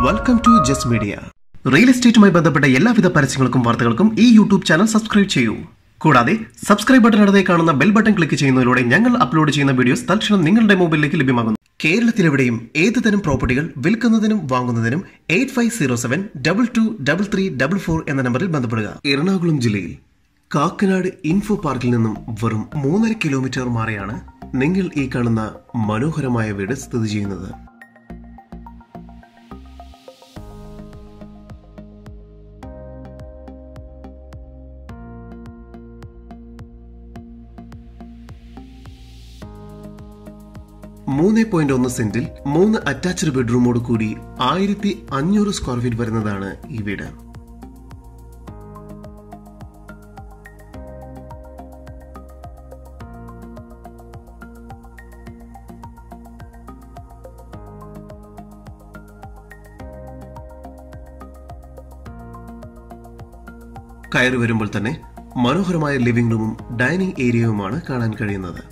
welcome to just media real എസ്റ്റേറ്റുമായി ബന്ധപ്പെട്ട എല്ലാവിധ പരസ്യങ്ങൾക്കും വാർത്തകൾക്കും ഈ യൂട്യൂബ് ചാനൽ സബ്സ്ക്രൈബ് ചെയ്യൂ കൂടാതെ സബ്സ്ക്രൈബ് ബട്ടൺ അടുത്തേ കാണുന്ന ബെൽ ബട്ടൺ ക്ലിക്ക് ചെയ്യുന്നതിലൂടെ ഞങ്ങൾ അപ്ലോഡ് ചെയ്യുന്ന വീഡിയോസ് തൽക്ഷണം നിങ്ങളുടെ മൊബൈലിലേക്ക് ലഭ്യമാകുന്നു കേരളത്തിലെവിടെയും ഏത് തരം പ്രോപ്പർട്ടികൾ വിൽക്കുന്നതിനും വാങ്ങുന്നതിനും eight five zero seven double two double three double four എന്ന നമ്പറിൽ ബന്ധപ്പെടുക എറണാകുളം ജില്ലയിൽ കാക്കനാട് ഇൻഫോ പാർക്കിൽ നിന്നും വെറും മൂന്നര കിലോമീറ്റർ മാറിയാണ് നിങ്ങൾ ഈ കാണുന്ന മനോഹരമായ വീട് സ്ഥിതി ചെയ്യുന്നത് മൂന്ന് പോയിന്റ് ഒന്ന് സെന്റിൽ മൂന്ന് അറ്റാച്ച്ഡ് ബെഡ്റൂമോട് കൂടി ആയിരത്തി അഞ്ഞൂറ് സ്ക്വയർ ഫീറ്റ് വരുന്നതാണ് ഈ വീട് കയറി വരുമ്പോൾ തന്നെ മനോഹരമായ ലിവിംഗ് റൂമും ഡൈനിങ് ഏരിയയുമാണ് കാണാൻ കഴിയുന്നത്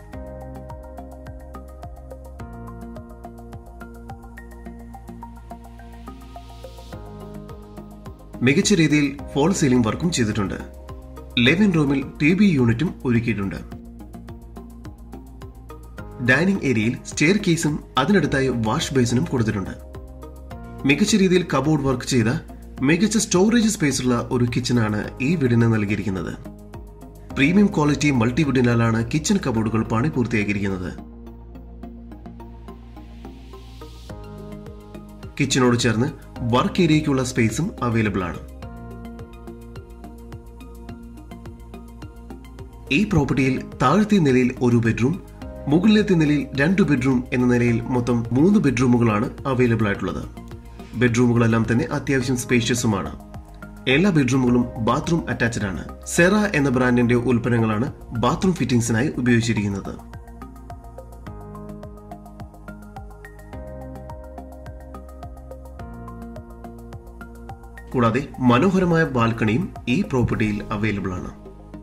മികച്ച രീതിയിൽ ഫോൾ സീലിംഗ് വർക്കും ചെയ്തിട്ടുണ്ട് ലിവിംഗ് റൂമിൽ ടി ബി യൂണിറ്റും ഒരുക്കിയിട്ടുണ്ട് ഡൈനിങ് ഏരിയയിൽ സ്റ്റെയർ കേസും അതിനടുത്തായി വാഷ് ബേസിനും കൊടുത്തിട്ടുണ്ട് മികച്ച രീതിയിൽ കബോർഡ് വർക്ക് ചെയ്ത മികച്ച സ്റ്റോറേജ് സ്പേസ് ഉള്ള ഒരു കിച്ചണാണ് ഈ വീടിന് നൽകിയിരിക്കുന്നത് പ്രീമിയം ക്വാളിറ്റി മൾട്ടിവുഡിനാലാണ് കിച്ചൺ കബോർഡുകൾ പണി പൂർത്തിയാക്കിയിരിക്കുന്നത് കിച്ചണോട് ചേർന്ന് വർക്ക് ഏരിയയ്ക്കുള്ള സ്പേസും അവൈലബിൾ ആണ് ഈ പ്രോപ്പർട്ടിയിൽ താഴത്തെ നിലയിൽ ഒരു ബെഡ്റൂം മുകളിലത്തെ നിലയിൽ രണ്ട് ബെഡ്റൂം എന്ന നിലയിൽ മൊത്തം മൂന്ന് ബെഡ്റൂമുകളാണ് അവൈലബിൾ ആയിട്ടുള്ളത് ബെഡ്റൂമുകളെല്ലാം തന്നെ അത്യാവശ്യം സ്പേഷ്യസുമാണ് എല്ലാ ബെഡ്റൂമുകളും ബാത്റൂം അറ്റാച്ച്ഡ് ആണ് സെറ എന്ന ബ്രാൻഡിന്റെ ഉൽപ്പന്നങ്ങളാണ് ബാത്റൂം ഫിറ്റിംഗ്സിനായി ഉപയോഗിച്ചിരിക്കുന്നത് കൂടാതെ മനോഹരമായ ബാൽക്കണിയും ഈ പ്രോപ്പർട്ടിയിൽ അവൈലബിൾ ആണ്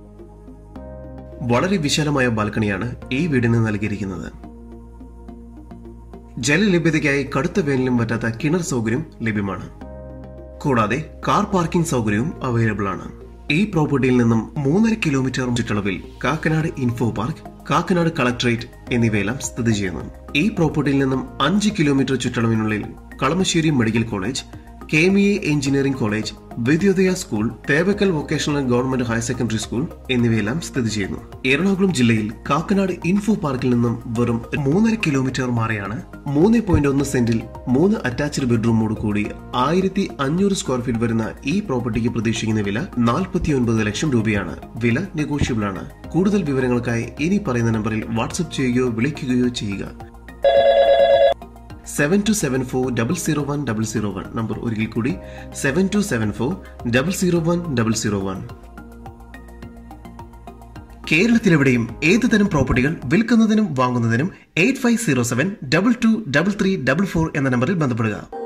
വളരെ വിശാലമായ ബാൽക്കണിയാണ് ഈ വീടിന് നൽകിയിരിക്കുന്നത് ജലലഭ്യതയ്ക്കായി കടുത്ത വേനലും പറ്റാത്ത കിണർ സൗകര്യം ലഭ്യമാണ് കൂടാതെ കാർ പാർക്കിംഗ് സൗകര്യവും അവൈലബിൾ ആണ് ഈ പ്രോപ്പർട്ടിയിൽ നിന്നും മൂന്നര കിലോമീറ്റർ ചുറ്റളവിൽ Kakkanad info park Kakkanad collectorate എന്നിവയെല്ലാം സ്ഥിതി ചെയ്യുന്നു ഈ പ്രോപ്പർട്ടിയിൽ നിന്നും അഞ്ച് കിലോമീറ്റർ ചുറ്റളവിനുള്ളിൽ Kalamassery medical college K M E engineering college Vidyodaya school Thevakkal vocational government higher secondary school എന്നിവയെല്ലാം സ്ഥിതി ചെയ്യുന്നു എറണാകുളം ജില്ലയിൽ കാക്കനാട് ഇൻഫോ പാർക്കിൽ നിന്നും വെറും മൂന്നര കിലോമീറ്റർ മാറിയാണ് മൂന്ന് പോയിന്റ് ഒന്ന് സെന്റിൽ മൂന്ന് അറ്റാച്ച്ഡ് ബെഡ്റൂമോട് കൂടി ആയിരത്തി അഞ്ഞൂറ് സ്ക്വയർ ഫീറ്റ് വരുന്ന ഈ പ്രോപ്പർട്ടിക്ക് പ്രതീക്ഷിക്കുന്ന വില നാൽപ്പത്തി ഒൻപത് ലക്ഷം രൂപയാണ് വില നെഗോഷ്യബിൾ ആണ് കൂടുതൽ വിവരങ്ങൾക്കായി ഇനി പറയുന്ന നമ്പറിൽ വാട്സ്ആപ്പ് ചെയ്യുകയോ വിളിക്കുകയോ ചെയ്യുക seven two seven four double zero one double zero one number ഒരിക്കൽ കൂടി seven two seven four double zero one double zero one കേരളത്തിലെവിടെയും ഏത് തരം പ്രോപ്പർട്ടികൾ വിൽക്കുന്നതിനും വാങ്ങുന്നതിനും eight five zero seven double two double three double four എന്ന നമ്പറിൽ ബന്ധപ്പെടുക